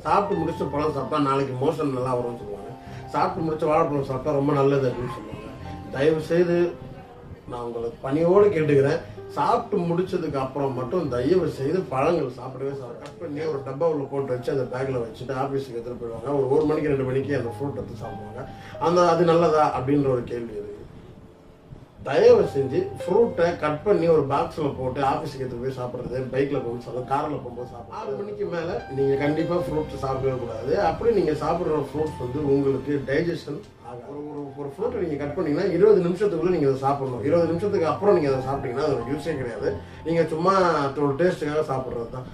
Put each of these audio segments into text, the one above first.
சாப்பிட்டு முடிச்ச பழம் சாப்பிட்டா நாளைக்கு மோஷன் நல்லா வரும்னு சொல்லுவாங்க சாப்பிட்டு முடிச்ச வாழைப்பழம் சாப்பிட்டா ரொம்ப நல்லது அப்படின்னு சொல்லுவாங்க தயவு செய்து நான் உங்களை பணியோடு கேட்டுக்கிறேன் சாப்பிட்டு முடிச்சதுக்கு அப்புறம் மட்டும் தயவு செய்து பழங்கள் சாப்பிடவே சாப்பிட கட் பண்ணி ஒரு டப்பாவில் போட்டு வச்சு அந்த பேக்கில் வச்சுட்டு ஆஃபீஸுக்கு எடுத்துகிட்டு போயிடுவாங்க ஒரு ஒரு மணிக்கு ரெண்டு மணிக்கு அந்த ஃப்ரூட் எடுத்து சாப்பிடுவாங்க அந்த அது நல்லதா அப்படின்ற ஒரு கேள்வி இருக்கு தயவு செஞ்சு ஃப்ரூட்டை கட் பண்ணி ஒரு பாக்ஸில் போட்டு ஆஃபீஸுக்கு எடுத்து போய் சாப்பிட்றது பைக்கில் போகும்போது சாப்பிட்றது காரில் போகும்போது சாப்பிட்றது ஆறு மணிக்கு மேலே நீங்கள் கண்டிப்பாக ஃப்ரூட்ஸ் சாப்பிடவே கூடாது அப்படி நீங்கள் சாப்பிட்ற ஃப்ரூட்ஸ் வந்து உங்களுக்கு டைஜஷன் ஆகாது ஒரு ஒரு ஒரு ஃப்ரூட்டை நீங்கள் கட் பண்ணீங்கன்னா இருபது நிமிஷத்துக்குள்ளே நீங்கள் அதை சாப்பிடணும் இருபது நிமிஷத்துக்கு அப்புறம் நீங்கள் அதை சாப்பிட்டீங்கன்னா அது ஒரு யூஸே கிடையாது நீங்கள் சும்மா ஒரு டேஸ்ட்டுக்காக சாப்பிட்றது தான்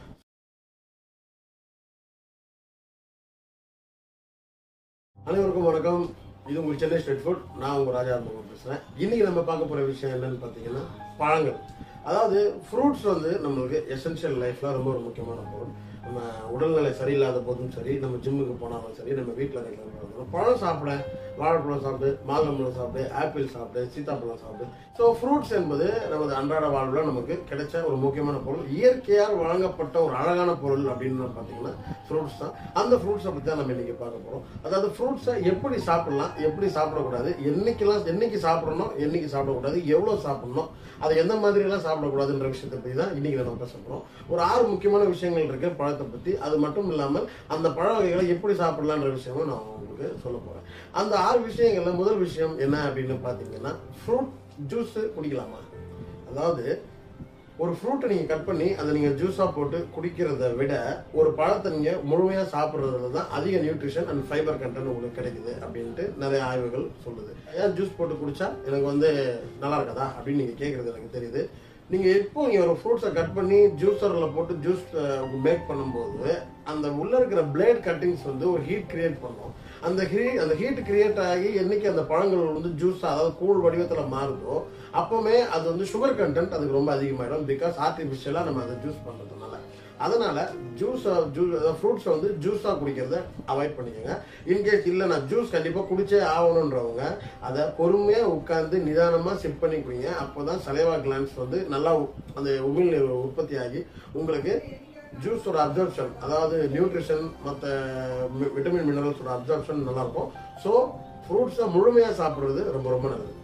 அனைவருக்கும் வணக்கம் இது உங்கள் சென்னை ஸ்ட்ரீட் ஃபுட் நான் உங்கள் ராஜா அன்பகம் பேசுகிறேன் இன்னைக்கு நம்ம பார்க்க போகிற விஷயம் என்னன்னு பார்த்தீங்கன்னா பழங்கள் அதாவது ஃப்ரூட்ஸ் வந்து நம்மளுக்கு எசென்ஷியல் லைஃப்பில் ரொம்ப ஒரு முக்கியமான பொருள் நம்ம உடல்நிலை சரியில்லாத போதும் சரி நம்ம ஜிம்முக்கு போனாலும் சரி நம்ம வீட்டில் இருக்கிற பழம் சாப்பிட வாழைப்பழம் சாப்பிடு மாதுளம்பழம் சாப்பிடு ஆப்பிள் சாப்பிடு சீத்தாப்பழம் சாப்பிடு ஸோ ஃப்ரூட்ஸ் என்பது நமது அன்றாட வாழ்வில் நமக்கு கிடைச்ச ஒரு முக்கியமான பொருள் இயற்கையால் வழங்கப்பட்ட ஒரு அழகான பொருள் அப்படின்னு பார்த்தீங்கன்னா ஃப்ரூட்ஸ் தான் அந்த ஃப்ரூட்ஸை பற்றி தான் நம்ம இன்னைக்கு பார்க்க போகிறோம் அதாவது ஃப்ரூட்ஸை எப்படி சாப்பிடலாம் எப்படி சாப்பிடக்கூடாது என்னைக்கெல்லாம் என்னைக்கு சாப்பிடணும் என்னைக்கு சாப்பிடக்கூடாது எவ்வளோ சாப்பிடணும் அதை எந்த மாதிரியெல்லாம் சாப்பிடக்கூடாதுன்ற விஷயத்தை பற்றி தான் இன்னைக்கு நம்ம பேச போகிறோம் ஒரு ஆறு முக்கியமான விஷயங்கள் இருக்கு பழத்தை பற்றி அது மட்டும் இல்லாமல் அந்த பழ வகைகளை எப்படி சாப்பிடலான்ற விஷயமும் நான் உங்களுக்கு சொல்ல போகிறேன் அந்த ஆறு விஷயங்கள்ல முதல் விஷயம் என்ன அப்படின்னு பார்த்தீங்கன்னா ஃப்ரூட் ஜூஸ் குடிக்கலாமா அதாவது ஒரு ஃப்ரூட்டை நீங்கள் கட் பண்ணி அதை நீங்கள் ஜூஸாக போட்டு குடிக்கிறத விட ஒரு பழத்தை நீங்கள் முழுமையாக சாப்பிட்றதுல தான் அதிக நியூட்ரிஷன் அண்ட் ஃபைபர் கண்டென்ட் உங்களுக்கு கிடைக்குது அப்படின்ட்டு நிறைய ஆய்வுகள் சொல்லுது ஏன் ஜூஸ் போட்டு குடிச்சா எனக்கு வந்து நல்லா இருக்காதா அப்படின்னு நீங்கள் கேட்குறது எனக்கு தெரியுது நீங்கள் எப்போ நீங்கள் ஒரு ஃப்ரூட்ஸை கட் பண்ணி ஜூஸரில் போட்டு ஜூஸ் மேக் பண்ணும்போது அந்த உள்ளே இருக்கிற பிளேட் கட்டிங்ஸ் வந்து ஒரு ஹீட் கிரியேட் பண்ணும் அந்த ஹீ அந்த ஹீட் கிரியேட் ஆகி என்னைக்கு அந்த பழங்கள் வந்து ஜூஸ் அதாவது கூழ் வடிவத்தில் மாறுதோ அப்போவுமே அது வந்து சுகர் கண்டென்ட் அதுக்கு ரொம்ப அதிகமாயிடும் பிகாஸ் ஆர்டிஃபிஷியலாக நம்ம அதை ஜூஸ் பண்ணுறதுனால அதனால ஜூஸ் ஜூஸ் ஃப்ரூட்ஸை வந்து ஜூஸாக குடிக்கிறத அவாய்ட் பண்ணிக்கோங்க இன்கேஸ் இல்லை நான் ஜூஸ் கண்டிப்பாக குடிச்சே ஆகணுன்றவங்க அதை பொறுமையாக உட்காந்து நிதானமாக சிப் பண்ணி குடிங்க அப்போ தான் சலைவா கிளான்ஸ் வந்து நல்லா உ- அந்த உமிழ்நீர் உற்பத்தி ஆகி உங்களுக்கு ஜூஸோட அப்சர்ப்ஷன் அதாவது நியூட்ரிஷன் மற்ற விட்டமின் மினரல்ஸோட அப்சர்ப்ஷன் நல்லா இருக்கும் ஸோ ஃப்ரூட்ஸை முழுமையாக சாப்பிட்றது ரொம்ப ரொம்ப நல்லது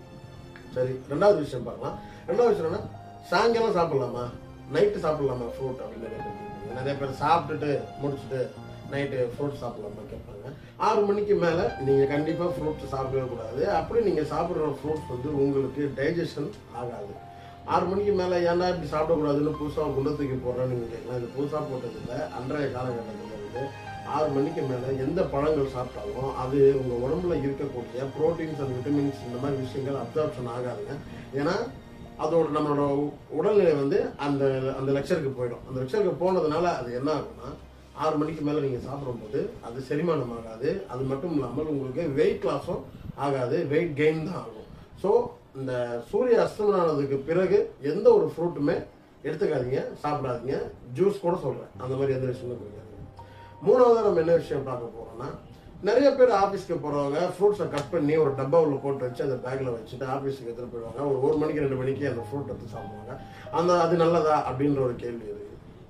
சரி ரெண்டாவது விஷயம் பார்க்கலாம் ரெண்டாவது விஷயம் என்னன்னா சாயங்காலம் சாப்பிடலாமா நைட்டு சாப்பிடலாமா ஃப்ரூட் அப்படின்னு நிறைய பேர் கேட்குறீங்க. நிறைய பேர் சாப்பிட்டுட்டு முடிச்சுட்டு நைட்டு ஃப்ரூட் சாப்பிடலாமா கேட்பாங்க ஆறு மணிக்கு மேலே நீங்கள் கண்டிப்பாக ஃப்ரூட்ஸ் சாப்பிடவே கூடாது அப்படி நீங்கள் சாப்பிட்ற ஃப்ரூட்ஸ் வந்து உங்களுக்கு டைஜஷன் ஆகாது ஆறு மணிக்கு மேலே ஏன்டா இப்படி சாப்பிடக்கூடாதுன்னு புதுசாக குண்டை தூக்கி போடுறேன்னு நீங்கள் கேட்கலாம் இது புதுசாக போட்டதில்லை அன்றைய காலகட்டத்தில் வந்து ஆறு மணிக்கு மேலே எந்த பழங்கள் சாப்பிட்டாலும் அது உங்கள் உடம்புல இருக்கக்கூடிய ப்ரோட்டீன்ஸ் அண்ட் விட்டமின்ஸ் இந்த மாதிரி விஷயங்கள் அப்சார்ப்ஷன் ஆகாதுங்க ஏன்னா அதோட நம்மளோட உ- உடல்நிலை வந்து அந்த அந்த லெக்சருக்கு போயிடும் அந்த லெக்சருக்கு போனதுனால அது என்ன ஆகும்னா ஆறு மணிக்கு மேலே நீங்கள் சாப்பிடும்போது அது செரிமானம் ஆகாது அது மட்டும் இல்லாமல் உங்களுக்கு வெயிட் லாஸும் ஆகாது வெயிட் கெயின் தான் ஆகும் ஸோ இந்த சூரிய அஸ்தமனானதுக்கு பிறகு எந்த ஒரு ஃப்ரூட்டுமே எடுத்துக்காதீங்க சாப்பிடாதீங்க ஜூஸ் கூட சொல்கிறேன் அந்த மாதிரி எந்த விஷயமும் குடிக்காதீங்க மூணாவது நம்ம என்ன விஷயம் பார்க்க போறோம்னா நிறைய பேர் ஆஃபீஸ்க்கு போறவங்க ஃப்ரூட்ஸை கட் பண்ணி ஒரு டப்பாவில் போட்டு வச்சு அந்த பேக்கில் வச்சுட்டு ஆஃபீஸுக்கு எடுத்துட்டு போயிடுவாங்க ஒரு ஒரு மணிக்கு ரெண்டு மணிக்கு அந்த ஃப்ரூட் எடுத்து சாப்பிடுவாங்க அந்த அது நல்லதா அப்படின்ற ஒரு கேள்வி இருக்கு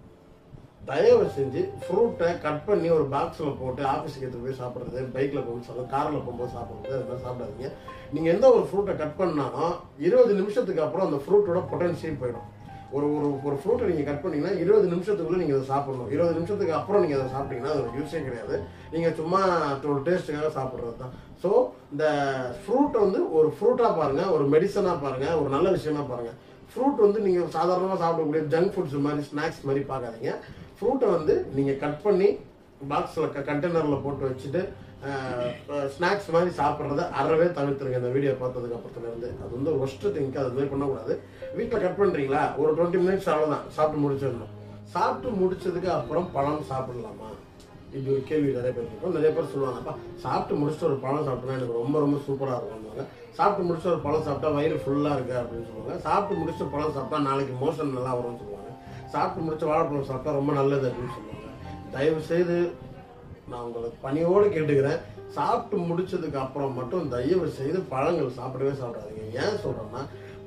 தயவு செஞ்சு ஃப்ரூட்டை கட் பண்ணி ஒரு பாக்ஸில் போட்டு ஆஃபீஸுக்கு எடுத்து போய் சாப்பிட்றது பைக்கில் போகும்போது சாப்பிட்றது காரில் போகும்போது சாப்பிட்றது அது மாதிரி சாப்பிடாதீங்க நீங்கள் எந்த ஒரு ஃப்ரூட்டை கட் பண்ணாலும் இருபது நிமிஷத்துக்கு அப்புறம் அந்த ஃப்ரூட்டோட பொட்டன்ஷியல் போயிடும் ஒரு ஒரு ஒரு ஃப்ரூட்டை நீங்கள் கட் பண்ணீங்கன்னா இருபது நிமிஷத்துக்குள்ள நீங்கள் அதை சாப்பிடணும் இருபது நிமிஷத்துக்கு அப்புறம் நீங்கள் அதை சாப்பிட்டீங்கன்னா அது ஒரு யூஸே கிடையாது நீங்கள் சும்மா ஒரு டேஸ்ட்டுக்காக சாப்பிட்றது தான் ஸோ இந்த ஃப்ரூட்டை வந்து ஒரு ஃப்ரூட்டாக பாருங்கள் ஒரு மெடிசனாக பாருங்கள் ஒரு நல்ல விஷயமா பாருங்கள் ஃப்ரூட் வந்து நீங்கள் சாதாரணமாக சாப்பிடக்கூடிய ஜங்க் ஃபுட்ஸ் மாதிரி ஸ்நாக்ஸ் மாதிரி பார்க்காதீங்க ஃப்ரூட்டை வந்து நீங்கள் கட் பண்ணி பாக்ஸில் கண்டெய்னரில் போட்டு வச்சுட்டு ஸ்நாக்ஸ் மாதிரி சாப்பிட்றத அறவே தவிர்த்துருங்க இந்த வீடியோ பார்த்ததுக்கு அப்புறத்துல இருந்து அது வந்து ஒஸ்ட் திங்க் அது மாதிரி பண்ணக்கூடாது வீட்டில் கட் பண்ணுறீங்களா ஒரு டுவெண்ட்டி மினிட்ஸ் அவ்வளோதான் சாப்பிட்டு முடிச்சிடணும் சாப்பிட்டு முடிச்சதுக்கு அப்புறம் பழம் சாப்பிடலாமா இது ஒரு கேள்வி நிறைய பேர் இருக்கும் நிறைய பேர் சொல்லுவாங்கப்பா சாப்பிட்டு முடிச்சுட்டு ஒரு பழம் சாப்பிட்டோன்னா எனக்கு ரொம்ப ரொம்ப சூப்பராக இருக்கும்னுவாங்க சாப்பிட்டு முடிச்சுட்டு ஒரு பழம் சாப்பிட்டா வயிறு ஃபுல்லாக இருக்கு அப்படின்னு சொல்லுவாங்க சாப்பிட்டு முடிச்சுட்டு பழம் சாப்பிட்டா நாளைக்கு மோஷன் நல்லா வரும்னு சொல்லுவாங்க சாப்பிட்டு முடிச்ச வாழைப்பழம் சாப்பிட்டா ரொம்ப நல்லது அப்படின்னு சொல்லுவாங்க தயவு செய்து நான் உங்களை பணியோடு கேட்டுக்கிறேன் சாப்பிட்டு முடிச்சதுக்கு அப்புறம் மட்டும் தயவு செய்து பழங்கள் சாப்பிடவே சாப்பிடாதீங்க ஏன் சொல்றேன்னா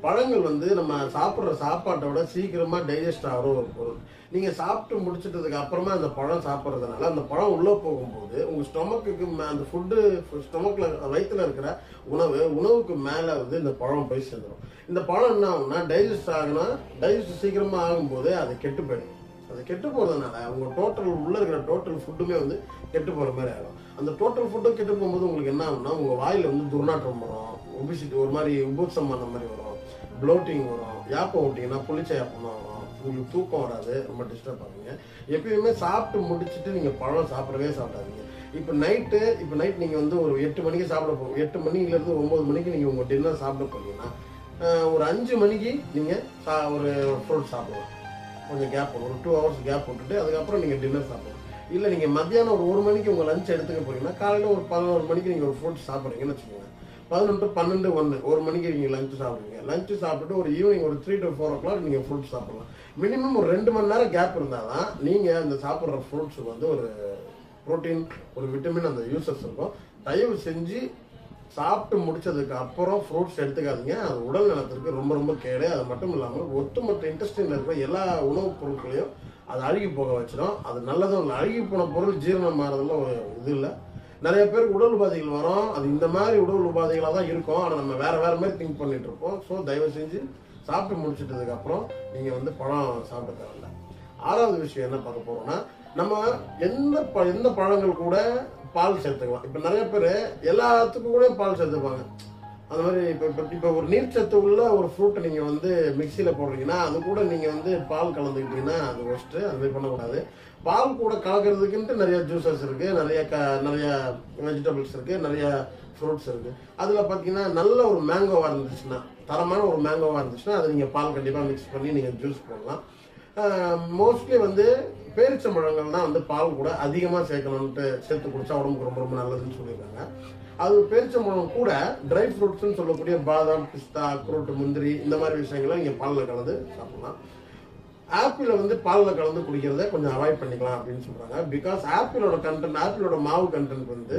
பழங்கள் வந்து நம்ம சாப்பிட்ற சாப்பாட்டை விட சீக்கிரமா டைஜஸ்ட் ஆகிற ஒரு பொருள் நீங்க சாப்பிட்டு முடிச்சிட்டதுக்கு அப்புறமா அந்த பழம் சாப்பிட்றதுனால அந்த பழம் உள்ள போகும்போது உங்க ஸ்டொமக்குக்கு அந்த ஃபுட்டு ஸ்டொமக்ல வயித்துல இருக்கிற உணவு உணவுக்கு மேல வந்து இந்த பழம் போய் சேர்ந்துடும் இந்த பழம் என்ன ஆகும்னா டைஜஸ்ட் ஆகுனா டைஜஸ்ட் சீக்கிரமா ஆகும்போது அது கெட்டு போயிடும் அது கெட்டு போறதுனால உங்க டோட்டல் உள்ள இருக்கிற டோட்டல் ஃபுட்டுமே வந்து கெட்டு போற மாதிரி ஆகும் அந்த டோட்டல் ஃபுட்டும் கெட்டு போகும்போது உங்களுக்கு என்ன ஆகும்னா உங்க வாயில வந்து துர்நாற்றம் வரும் ஒபிசிட்டி ஒரு மாதிரி உபுட்சம் அந்த மாதிரி வரும் ப்ளோட்டிங் வரும் யாப்பம் விட்டீங்கன்னா புளிச்ச யாப்பம் தான் வரும் உங்களுக்கு தூக்கம் வராது ரொம்ப டிஸ்டர்ப் ஆகுங்க எப்பயுமே சாப்பிட்டு முடிச்சிட்டு நீங்க பழம் சாப்பிடவே சாப்பிடாதீங்க இப்போ நைட்டு இப்போ நைட் நீங்க வந்து ஒரு எட்டு மணிக்கு சாப்பிட போகும் எட்டு மணில இருந்து ஒன்பது மணிக்கு நீங்க உங்க டின்னர் சாப்பிட போறீங்கன்னா ஆஹ், ஒரு அஞ்சு மணிக்கு நீங்க சா- ஒரு ஃப்ரூட் சாப்பிடலாம் கொஞ்சம் கேப் ஒரு டூ ஹவர்ஸ் கேப் விட்டுட்டு அதுக்கப்புறம் நீங்கள் டின்னர் சாப்பிடலாம் இல்லை நீங்கள் மத்தியானம் ஒரு ஒரு மணிக்கு உங்கள் லஞ்ச் எடுத்துக்க போறீங்கன்னா காலையில் ஒரு பதினோரு மணிக்கு நீங்கள் ஒரு ஃப்ரூட் சாப்பிட்றீங்கன்னு வச்சுக்கோங்க பதினொன்று பன்னெண்டு ஒன்று ஒரு மணிக்கு நீங்கள் லஞ்ச் சாப்பிடுவீங்க லஞ்ச் சாப்பிட்டுட்டு ஒரு ஈவினிங் ஒரு three to four o'clock நீங்கள் ஃப்ரூட் சாப்பிடலாம் மினிமம் ஒரு ரெண்டு மணி நேரம் கேப் இருந்தால் தான் நீங்கள் அந்த சாப்பிட்ற ஃப்ரூட்ஸுக்கு வந்து ஒரு புரோட்டீன் ஒரு விட்டமின் அந்த யூசஸ் இருக்கும் தயவு செஞ்சு சாப்பிட்டு முடிச்சதுக்கு அப்புறம் ஃப்ரூட்ஸ் எடுத்துக்காதீங்க அது உடல் நலத்திற்கு ரொம்ப ரொம்ப கேடு அது மட்டும் இல்லாமல் ஒட்டுமொத்த இன்டெஸ்டின்ல இருக்கிற எல்லா உணவுப் பொருட்களையும் அது அழுகி போக வச்சிடும் அது நல்லதும் இல்லை அழுகி போன பொருள் ஜீரணம் ஆகிறதுல ஒரு இது இல்லை நிறைய பேருக்கு உடல் உபாதைகள் வரும் அது இந்த மாதிரி உடல் உபாதைகளாக தான் இருக்கும் ஆனால் நம்ம வேற வேற மாதிரி திங்க் பண்ணிட்டு இருப்போம் ஸோ தயவு செஞ்சு சாப்பிட்டு முடிச்சிட்டதுக்கு அப்புறம் நீங்க வந்து பழம் சாப்பிட தேவையில்ல ஆறாவது விஷயம் என்ன பார்க்க போறோம்னா நம்ம எந்த ப- எந்த பழங்கள் கூட பால் சேர்த்துக்கலாம் இப்போ நிறைய பேர் எல்லாத்துக்கும் கூட பால் சேர்த்துப்பாங்க அந்த மாதிரி இப்போ இப்போ இப்போ ஒரு நீர்ச்சத்து உள்ள ஒரு ஃப்ரூட்டை நீங்கள் வந்து மிக்சியில் போடுறீங்கன்னா அது கூட நீங்கள் வந்து பால் கலந்துக்கிட்டீங்கன்னா அது ஒஸ்ட்டு அது மாதிரி பண்ணக்கூடாது பால் கூட கலக்கிறதுக்குன்ட்டு நிறைய ஜூசஸ் இருக்கு நிறைய க நிறைய வெஜிடபிள்ஸ் இருக்கு நிறைய ஃப்ரூட்ஸ் இருக்கு அதில் பார்த்தீங்கன்னா நல்ல ஒரு மேங்கோவாக இருந்துச்சுன்னா தரமான ஒரு மேங்கோவாக இருந்துச்சுன்னா அதை நீங்கள் பால் கண்டிப்பாக மிக்ஸ் பண்ணி நீங்கள் ஜூஸ் போடலாம் மோஸ்ட்லி வந்து பேரிச்சம்பழங்கள் தான் வந்து பால் கூட அதிகமாக சேர்க்கணும்ட்டு சேர்த்து குடிச்சா உடம்புக்கு ரொம்ப ரொம்ப நல்லதுன்னு சொல்லியிருக்காங்க அது பேரிச்சம்பழம் கூட ட்ரை ஃப்ரூட்ஸ்னு சொல்லக்கூடிய பாதாம் பிஸ்தா அக்ரூட் முந்திரி இந்த மாதிரி விஷயங்களை நீங்கள் பாலில் கலந்து சாப்பிடலாம் ஆப்பிளை வந்து பாலில் கலந்து குடிக்கிறத கொஞ்சம் அவாய்ட் பண்ணிக்கலாம் அப்படின்னு சொல்றாங்க பிகாஸ் ஆப்பிளோட கண்டென்ட் ஆப்பிளோட மாவு கண்டென்ட் வந்து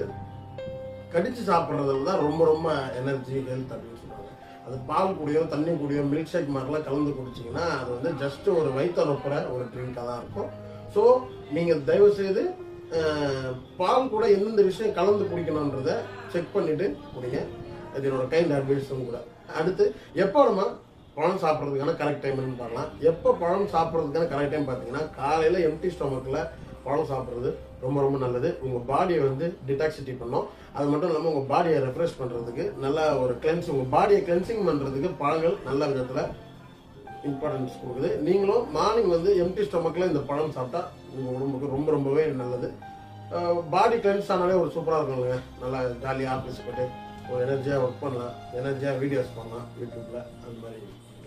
கடிச்சு சாப்பிட்றதுல தான் ரொம்ப ரொம்ப எனர்ஜி ஹெல்த் அப்படின்னு சொல்றாங்க அது பால் கூடயோ தண்ணி கூடயோ மில்க் ஷேக் மாதிரிலாம் கலந்து குடிச்சிங்கன்னா அது வந்து ஜஸ்ட் ஒரு வயிற்றுப்புற ஒரு ட்ரிங்காக தான் இருக்கும் ஸோ நீங்கள் தயவு செய்து அஹ், பால் கூட எந்தெந்த விஷயம் கலந்து குடிக்கணுன்றத செக் பண்ணிட்டு குடிங்க அது என்னோட கைண்ட் அட்வைஸும் கூட அடுத்து எப்போ நம்ம பழம் சாப்பிட்றதுக்கான கரெக்ட் டைம்னு பார்க்கலாம் எப்போ பழம் சாப்பிட்றதுக்கான கரெக்ட் டைம் பார்த்தீங்கன்னா காலையில் எம்டி ஸ்டொமக்கில் பழம் சாப்பிட்றது ரொம்ப ரொம்ப நல்லது உங்கள் பாடியை வந்து டிடாக்சிட்டி பண்ணும் அது மட்டும் இல்லாமல் உங்கள் பாடியை ரெஃப்ரெஷ் பண்ணுறதுக்கு நல்ல ஒரு கிளென்ஸ் உங்கள் பாடியை கிளென்சிங் பண்ணுறதுக்கு பழங்கள் நல்ல விதத்தில் இம்பார்ட்டன்ஸ் கொடுக்குது நீங்களும் மார்னிங் வந்து எம்டி ஸ்டொமக்கில் இந்த பழம் சாப்பிட்டா உங்கள் உடம்புக்கு ரொம்ப ரொம்பவே நல்லது பாடி கிளென்ஸ் ஆனாலே ஒரு சூப்பராக இருக்குங்க நல்லா ஜாலியாக ஆஃபீஸ் போயிட்டு ஒரு எனர்ஜியாக ஒர்க் பண்ணலாம் எனர்ஜியாக வீடியோஸ் பண்ணலாம் யூடியூப்பில் அந்த மாதிரி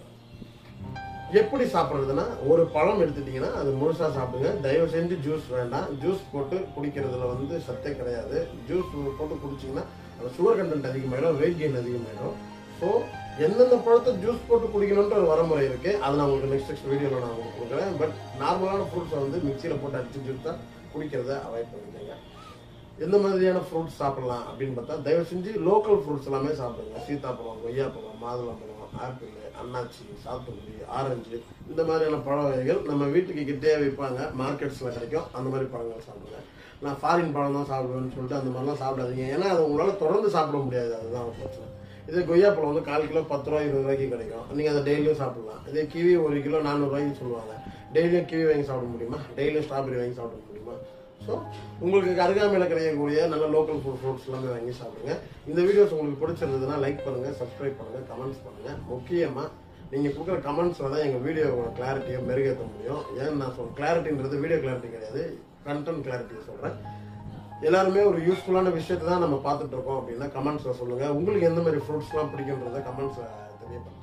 எப்படி சாப்பிட்றதுன்னா ஒரு பழம் எடுத்துட்டீங்கன்னா அது முழுசா சாப்பிடுங்க தயவு செஞ்சு ஜூஸ் வேண்டாம் ஜூஸ் போட்டு குடிக்கிறதுல வந்து சத்தே கிடையாது ஜூஸ் போட்டு குடிச்சீங்கன்னா அது சுகர் கண்டென்ட் அதிகமாயிடும் வெயிட் கெயின் அதிகமாயிடும் ஸோ எந்தெந்த பழத்தை ஜூஸ் போட்டு குடிக்கணுன்ற ஒரு வரமுறை இருக்கு அதை நான் உங்களுக்கு நெக்ஸ்ட் நெக்ஸ்ட் வீடியோவில் நான் உங்களுக்கு கொடுக்குறேன் பட் நார்மலான ஃப்ரூட்ஸை வந்து மிக்சியில் போட்டு அடிச்சு ஜூஸ் தான் குடிக்கிறத அவாய்ட் பண்ணிக்கோங்க எந்த மாதிரியான ஃப்ரூட்ஸ் சாப்பிடலாம் அப்படின்னு பார்த்தா தயவு செஞ்சு லோக்கல் ஃப்ரூட்ஸ் எல்லாமே சாப்பிடுங்க சீத்தாப்பழம் கொய்யாப்பழம் மாதுளம்பழம் ஆப்பிள் அன்னாச்சி சாத்துக்குடி ஆரஞ்சு இந்த மாதிரியான பழ வகைகள் நம்ம வீட்டுக்கு கிட்டே விற்பாங்க மார்க்கெட்ஸில் கிடைக்கும் அந்த மாதிரி பழங்கள் சாப்பிடுங்க நான் ஃபாரின் பழம் தான் சாப்பிடுவேன்னு சொல்லிட்டு அந்த மாதிரிலாம் சாப்பிடாதீங்க ஏன்னா அது உங்களால் தொடர்ந்து சாப்பிட முடியாது அதுதான் ஒரு பிரச்சனை இதே கொய்யாப்பழம் வந்து கால் கிலோ பத்து ரூபா இருபது ரூபாய்க்கு கிடைக்கும் நீங்கள் அதை டெய்லியும் சாப்பிடலாம் இதே கிவி ஒரு கிலோ நானூறுரூவாய்க்கு சொல்லுவாங்க டெய்லியும் கிவி வாங்கி சாப்பிட முடியுமா டெய்லியும் ஸ்ட்ராபெரி வாங்கி சாப்பிட முடியுமா ஸோ உங்களுக்கு அருகாமையில் கிடைக்கக்கூடிய நல்ல லோக்கல் ஃபுட் ஃப்ரூட்ஸ் எல்லாமே வாங்கி சாப்பிடுங்க இந்த வீடியோஸ் உங்களுக்கு பிடிச்சிருந்ததுன்னா லைக் பண்ணுங்க சப்ஸ்கிரைப் பண்ணுங்க கமெண்ட்ஸ் பண்ணுங்க முக்கியமா நீங்க கொடுக்குற கமெண்ட்ஸ்ல தான் எங்க வீடியோவோட கிளாரிட்டியை மெருகேற்ற முடியும் ஏன்னு நான் சொல்றேன் கிளாரிட்டின்றது வீடியோ கிளாரிட்டி கிடையாது கண்டென்ட் கிளாரிட்டி சொல்றேன் எல்லாருமே ஒரு யூஸ்ஃபுல்லான விஷயத்தை தான் நம்ம பார்த்துட்டு இருக்கோம் அப்படின்னா கமெண்ட்ஸ்ல சொல்லுங்க உங்களுக்கு எந்த மாதிரி ஃப்ரூட்ஸ்லாம் பிடிக்குன்றத கமெண்ட்ஸ்ல தெரியப்படுத்துங்க